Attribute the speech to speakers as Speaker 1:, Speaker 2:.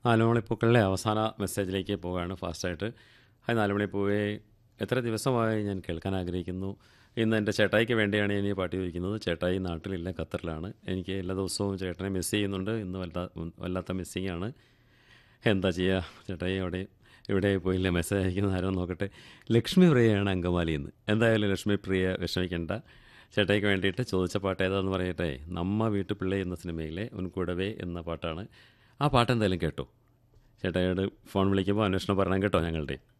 Speaker 1: നാലുമണിപ്പൂക്കളിലെ അവസാന മെസ്സേജിലേക്ക് പോവുകയാണ് ഫാസ്റ്റായിട്ട് ഹായ് നാലുമണിപ്പൂവേ എത്ര ദിവസമായി ഞാൻ കേൾക്കാൻ ആഗ്രഹിക്കുന്നു ഇന്ന് എൻ്റെ ചേട്ടായിക്ക് വേണ്ടിയാണ് ഞാൻ ഈ പാട്ട് ചോദിക്കുന്നത് ചേട്ടായി നാട്ടിലില്ല ഖത്തറിലാണ് എനിക്ക് എല്ലാ ദിവസവും ചേട്ടനെ മിസ് ചെയ്യുന്നുണ്ട് ഇന്ന് വല്ലാ വല്ലാത്ത മിസ്സിങ് ആണ് എന്താ ചെയ്യുക ചേട്ടായി അവിടെ ഇവിടെ പോയില്ല മെസ്സേജ് അയക്കുന്ന ആരോ നോക്കട്ടെ ലക്ഷ്മി പ്രിയയാണ് അങ്കമാലി എന്ന് എന്തായാലും ലക്ഷ്മി പ്രിയ വിഷമിക്കേണ്ട ചേട്ടായിക്ക് വേണ്ടിയിട്ട് ചോദിച്ച പാട്ട് ഏതാന്ന് പറയട്ടെ നമ്മ വീട്ടുപിള്ളേ എന്ന സിനിമയിലെ ഉൻകൂടവേ എന്ന പാട്ടാണ് ആ പാട്ട് എന്തായാലും കേട്ടോ ചേട്ടായിയോട് ഫോൺ വിളിക്കുമ്പോൾ അന്വേഷണം പറയണം കേട്ടോ ഞങ്ങളുടെ